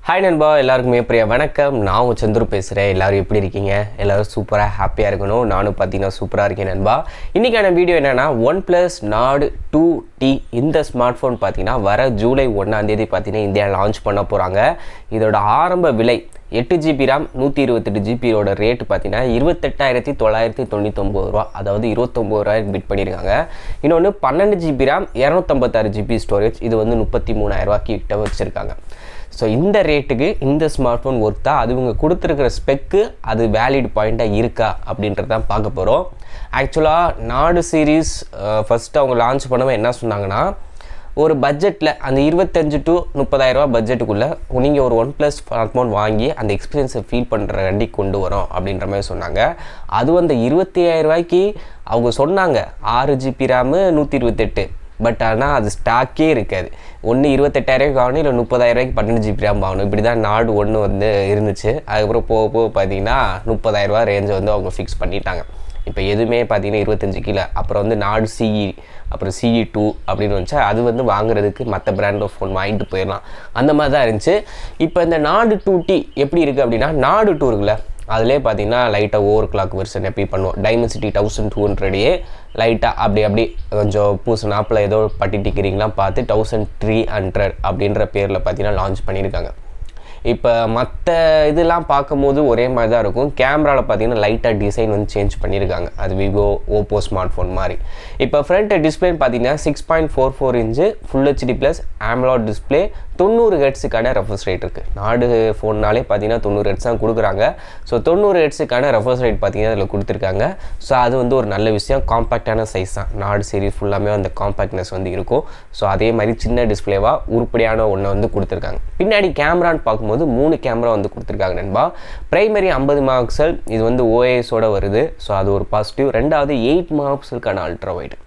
hi நண்பா எல்லாருக்குமே பிரியா வணக்கம் நான் உங்கள் சந்துரு பேசுகிறேன் எல்லாரும் எப்படி இருக்கீங்க எல்லாரும் சூப்பராக ஹாப்பியாக இருக்கணும் நானும் பார்த்தீங்கன்னா சூப்பராக இருக்கேன் நண்பா இன்றைக்கான வீடியோ என்னென்னா one plus Nord two T இந்த ஸ்மார்ட் ஃபோன் பார்த்தீங்கன்னா வர ஜூலை ஒன்றாந்தேதி பார்த்தீங்கன்னா இந்தியா லான்ச் பண்ண போகிறாங்க இதோட ஆரம்ப விலை எட்டு ஜிபி ரேம் நூற்றி இருபத்தெட்டு ஜிபியோட ரேட் பார்த்தீங்கன்னா இருபத்தெட்டாயிரத்தி தொள்ளாயிரத்தி தொண்ணூத்தொம்பது ரூபா அதாவது இருபத்தொம்பது ரூபாய்க்கு பிட் பண்ணியிருக்காங்க இன்னொன்று பன்னெண்டு ஜிபி ரேம் இரநூத்தம்பத்தாறு ஜிபி ஸ்டோரேஜ் இது வந்து முப்பத்தி மூணாயிரரூவாய்க்கு கிட்ட வச்சுருக்காங்க ஸோ இந்த ரேட்டுக்கு இந்த ஸ்மார்ட் ஃபோன் ஒர்த்தா அது இவங்க கொடுத்துருக்கிற ஸ்பெக்கு அது வேலிட் பாயிண்ட்டாக இருக்கா அப்படின்றது தான் பார்க்க போகிறோம் ஆக்சுவலாக நாடு சீரீஸ் ஃபஸ்ட்டு அவங்க லான்ச் பண்ணவே என்ன சொன்னாங்கன்னா ஒரு பட்ஜெட்டில் அந்த இருபத்தஞ்சு டு முப்பதாயிரரூபா பட்ஜெட்டுக்குள்ளே நீங்கள் ஒரு ஒன் ப்ளஸ் ஸ்மார்ட் ஃபோன் வாங்கி அந்த எக்ஸ்பீரியன்ஸை ஃபீல் பண்ணுற வண்டி கொண்டு வரோம் அப்படின்ற மாதிரி சொன்னாங்க அதுவும் அந்த இருபத்தி ரூபாய்க்கு அவங்க சொன்னாங்க ஆறு ஜிபி ரேமு நூற்றி இருபத்தெட்டு பட் ஆனால் அது ஸ்டாக்கே இருக்காது ஒன்று இருபத்தெட்டாயிரம் வாங்கணும் இல்லை முப்பதாயிரரூவாய்க்கு பன்னெண்டு ஜிபி ரேம் வாங்கணும் இப்படி தான் நாடு ஒன்று வந்து இருந்துச்சு அதுக்கப்புறம் போக போக பார்த்தீங்கன்னா முப்பதாயிரரூவா ரேஞ்சை வந்து அவங்க ஃபிக்ஸ் பண்ணிட்டாங்க இப்போ எதுவுமே பார்த்தீங்கன்னா இருபத்தஞ்சு கீழே அப்புறம் வந்து நாடு சிஇ அப்புறம் சிஇ டூ அப்படின்னு வந்துச்சா அது வந்து வாங்குறதுக்கு மற்ற பிராண்ட் ஆஃப் ஃபோன் வாங்கிட்டு போயிடலாம் அந்த மாதிரி தான் இருந்துச்சு இப்போ இந்த நாடு டூ டி எப்படி இருக்குது அப்படின்னா நாடு டூ இருக்குல்ல அதிலே பார்த்தீங்கன்னா லைட்டாக ஓவர் கிளாக் வெர்ஷன் எப்படி பண்ணுவோம் டைமென்சிட்டி தௌசண்ட் டூ ஹண்ட்ரடையே லைட்டாக அப்படி அப்படி கொஞ்சம் பூசு நாப்பில் ஏதோ பட்டி டிக்கிறீங்களாம் பார்த்து தௌசண்ட் த்ரீ ஹண்ட்ரட் அப்படின்ற பேரில் பார்த்தீங்கன்னா லான்ச் பண்ணியிருக்காங்க இப்போ மற்ற இதெல்லாம் பார்க்கும்போது ஒரே மாதிரி தான் இருக்கும் கேமராவில் பார்த்தீங்கன்னா லைட்டாக டிசைன் வந்து சேஞ்ச் பண்ணியிருக்காங்க அது விவோ ஓப்போ ஸ்மார்ட் ஃபோன் மாதிரி இப்போ ஃப்ரண்ட் டிஸ்பிளேன்னு பார்த்தீங்கன்னா six point four four inch full HD plus AMOLED display தொண்ணூறு ஹெட்ஸுக்கான ரெஃபர்ஸ் ரேட் இருக்குது நாடு ஃபோன்னாலே பார்த்தீங்கன்னா தொண்ணூறு ஹெட்ஸ் தான் கொடுக்குறாங்க ஸோ தொண்ணூறு ஹெட்ஸுக்கான ரெஃபர்ஸ் ரேட் பார்த்தீங்கன்னா அதில் கொடுத்துருக்காங்க ஸோ அது வந்து ஒரு நல்ல விஷயம் காம்பேக்டான சைஸ் தான் நாடு சீரிஸ் ஃபுல்லாமே அந்த காம்பேக்ட்னஸ் வந்து இருக்கும் ஸோ அதே மாதிரி சின்ன டிஸ்பிளேவாக உருப்படியான ஒன்றை வந்து கொடுத்துருக்காங்க பின்னாடி கேமரான்னு பார்க்கும்போது மூணு கேமரா வந்து கொடுத்துருக்காங்க நண்பா பிரைமரி ஐம்பது மார்க்சல் இது வந்து ஓஏஎஸோட வருது ஸோ அது ஒரு பாசிட்டிவ் ரெண்டாவது எயிட் மார்க்ஸலுக்கான அல்ட்ரா வைடு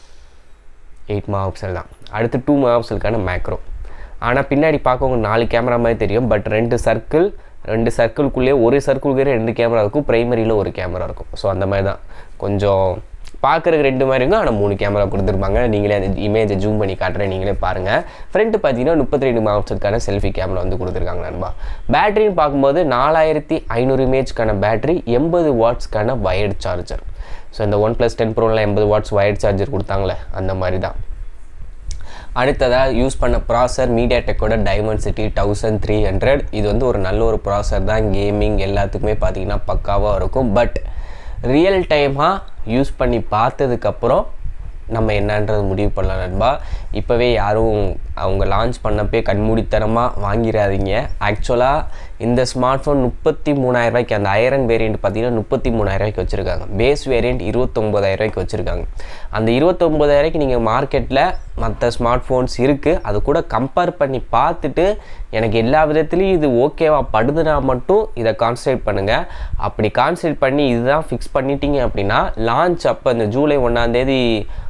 எயிட் மார்க்சல் தான் அடுத்து டூ மார்க்ஸலுக்கான மேக்ரோ ஆனால் பின்னாடி பார்க்க உங்களுக்கு நாலு கேமரா மாதிரி தெரியும் பட் ரெண்டு சர்க்கிள் ரெண்டு சர்க்கிள்குள்ளேயே ஒரு சர்க்கிள்குள்ளே ரெண்டு கேமரா இருக்கும் ப்ரைமரியில் ஒரு கேமரா இருக்கும் ஸோ அந்த மாதிரி தான் கொஞ்சம் பார்க்குறதுக்கு ரெண்டு மாதிரி இருக்கும் ஆனால் மூணு கேமரா கொடுத்துருப்பாங்க நீங்களே அந்த இமேஜை ஜூம் பண்ணி காட்டுறேன் நீங்களே பாருங்கள் ஃப்ரண்ட்டு பார்த்தீங்கன்னா முப்பத்தி ரெண்டு மாவட்டத்துக்கான செல்ஃபி கேமரா வந்து கொடுத்துருக்காங்க நண்பா பேட்டரின்னு பார்க்கும்போது நாலாயிரத்தி ஐநூறு இமேஜ்க்கான பேட்டரி எண்பது வாட்ஸ்க்கான வயர்டு சார்ஜர் ஸோ இந்த ஒன் ப்ளஸ் டென் ப்ரோவில் எண்பது வாட்ஸ் வயர்டு சார்ஜர் கொடுத்தாங்களே அந்த மாதிரி தான் அடுத்ததாக யூஸ் பண்ண ப்ராசர் மீடியா டெக்கோட டைமென்சிட்டி தௌசண்ட் த்ரீ ஹண்ட்ரட் இது வந்து ஒரு நல்ல ஒரு ப்ராசர் தான் கேமிங் எல்லாத்துக்குமே பார்த்தீங்கன்னா பக்காவாக இருக்கும் பட் ரியல் டைமாக யூஸ் பண்ணி பார்த்ததுக்கப்புறம் நம்ம என்னன்றது முடிவு பண்ணலாம் நண்பா இப்போவே யாரும் அவங்க லான்ச் பண்ணப்பே கண்மூடித்தனமாக வாங்கிடாதீங்க ஆக்சுவலாக இந்த ஸ்மார்ட் ஃபோன் முப்பத்தி மூணாயிரரூபாய்க்கு அந்த ஐரன் வேரியண்ட் பார்த்தீங்கன்னா முப்பத்தி மூணாயிரரூபாய்க்கு வச்சுருக்காங்க பேஸ் வேரியண்ட் இருபத்தொம்போதாயிரரூபாய்க்கு வச்சுருக்காங்க அந்த இருபத்தொம்போதாயிரரூபாய்க்கு நீங்கள் மார்க்கெட்டில் மற்ற ஸ்மார்ட் ஃபோன்ஸ் இருக்குது அது கூட கம்பேர் பண்ணி பார்த்துட்டு எனக்கு எல்லா விதத்துலேயும் இது ஓகேவா படுதுனா மட்டும் இதை கான்சன்ட்ரேட் பண்ணுங்கள் அப்படி கான்சன்ட்ரேட் பண்ணி இதுதான் ஃபிக்ஸ் பண்ணிட்டீங்க அப்படின்னா லான்ச் அப்போ இந்த ஜூலை ஒன்றாந்தேதி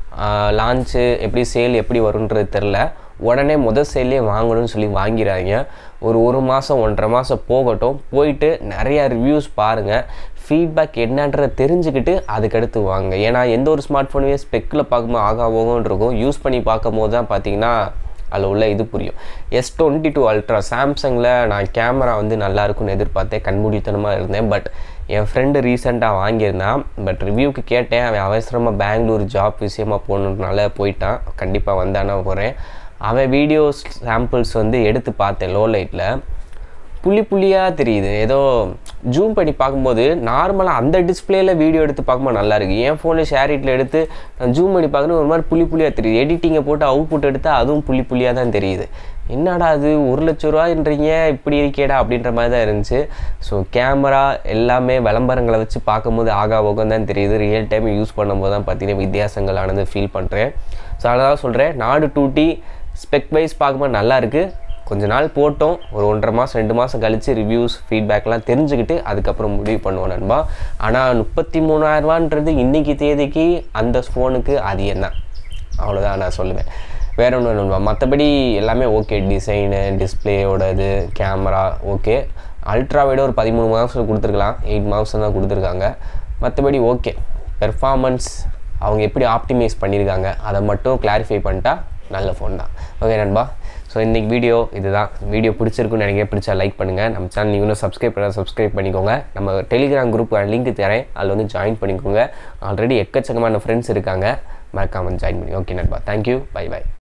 லான்ச்சு எப்படி சேல் எப்படி வரும்ன்றது தெரில உடனே முதல் சேல்லே வாங்கணும்னு சொல்லி வாங்கிறாங்க ஒரு ஒரு மாதம் ஒன்றரை மாதம் போகட்டும் போயிட்டு நிறையா ரிவ்யூஸ் பாருங்கள் ஃபீட்பேக் என்னன்றதை தெரிஞ்சுக்கிட்டு அதுக்கடுத்து வாங்க ஏன்னா எந்த ஒரு ஸ்மார்ட் ஃபோனுமே ஸ்பெக்கில் பார்க்கும்போது ஆகா போகன்னு இருக்கும் யூஸ் பண்ணி பார்க்கும்போது தான் பார்த்தீங்கன்னா அதில் உள்ள இது புரியும் எஸ் டுவெண்ட்டி டூ அல்ட்ரா சாம்சங்கில் நான் கேமரா வந்து நல்லா இருக்கும்னு எதிர்பார்த்தேன் கண்மூடித்தனமாக இருந்தேன் பட் என் ஃப்ரெண்டு ரீசெண்டாக வாங்கியிருந்தான் பட் ரிவ்யூக்கு கேட்டேன் அவன் அவசரமாக பெங்களூர் ஜாப் விஷயமாக போகணுன்றனால போயிட்டான் கண்டிப்பாக வந்தானா போகிறேன் அவன் வீடியோஸ் சாம்பிள்ஸ் வந்து எடுத்து பார்த்தேன் லோ லைட்டில் புள்ளி புள்ளியாக தெரியுது ஏதோ ஜூம் பண்ணி பார்க்கும்போது நார்மலாக அந்த டிஸ்பிளேயில் வீடியோ எடுத்து பார்க்கும்போது நல்லா இருக்குது என் ஃபோனில் ஷேரிட்டில் எடுத்து நான் ஜூம் பண்ணி பார்க்கணும் ஒரு மாதிரி புள்ளி புள்ளியாக தெரியுது எடிட்டிங்கை போட்டு அவுட்புட் எடுத்தால் அதுவும் புள்ளி புள்ளியாக தான் தெரியுது என்னடா அது ஒரு லட்ச ரூபான்றீங்க இப்படி இருக்கேடா அப்படின்ற மாதிரி தான் இருந்துச்சு ஸோ கேமரா எல்லாமே விளம்பரங்களை வச்சு பார்க்கும்போது ஆகா ஓகம் தான் தெரியுது ரியல் டைம் யூஸ் பண்ணும்போது தான் பார்த்தீங்கன்னா வித்தியாசங்களானது ஃபீல் பண்ணுறேன் ஸோ அதனால் சொல்கிறேன் நாடு டூட்டி ஸ்பெக் வைஸ் பார்க்கும்போது நல்லா இருக்குது கொஞ்ச நாள் போட்டோம் ஒரு ஒன்றரை மாதம் ரெண்டு மாதம் கழித்து ரிவ்யூஸ் ஃபீட்பேக்லாம் தெரிஞ்சுக்கிட்டு அதுக்கப்புறம் முடிவு பண்ணுவோம் நண்பா ஆனால் முப்பத்தி மூணாயிரரூவான்றது இன்றைக்கி தேதிக்கு அந்த ஃபோனுக்கு அது என்ன அவ்வளோதான் நான் சொல்லுவேன் வேற ஒன்றும் நண்பா மற்றபடி எல்லாமே ஓகே டிசைனு டிஸ்பிளேயோட இது கேமரா ஓகே அல்ட்ரா விட ஒரு பதிமூணு மாதம் கொடுத்துருக்கலாம் எயிட் மாதம் தான் கொடுத்துருக்காங்க மற்றபடி ஓகே பெர்ஃபார்மன்ஸ் அவங்க எப்படி ஆப்டிமைஸ் பண்ணியிருக்காங்க அதை மட்டும் கிளாரிஃபை பண்ணிட்டா நல்ல ஃபோன் தான் ஓகே நண்பா ஸோ இன்றைக்கி வீடியோ இதுதான் வீடியோ பிடிச்சிருக்குன்னு நினைக்கிறேன் பிடிச்சா லைக் பண்ணுங்கள் நம்ம சேனல் இன்னும் சப்ஸ்கிரைப் பண்ணால் சப்ஸ்கிரைப் பண்ணிக்கோங்க நம்ம டெலிகிராம் குரூப் லிங்க் தரேன் அதில் வந்து ஜாயின் பண்ணிக்கோங்க ஆல்ரெடி எக்கச்சக்கமான ஃப்ரெண்ட்ஸ் இருக்காங்க மறக்காமல் ஜாயின் பண்ணி ஓகே நண்பா தேங்க்யூ பை பை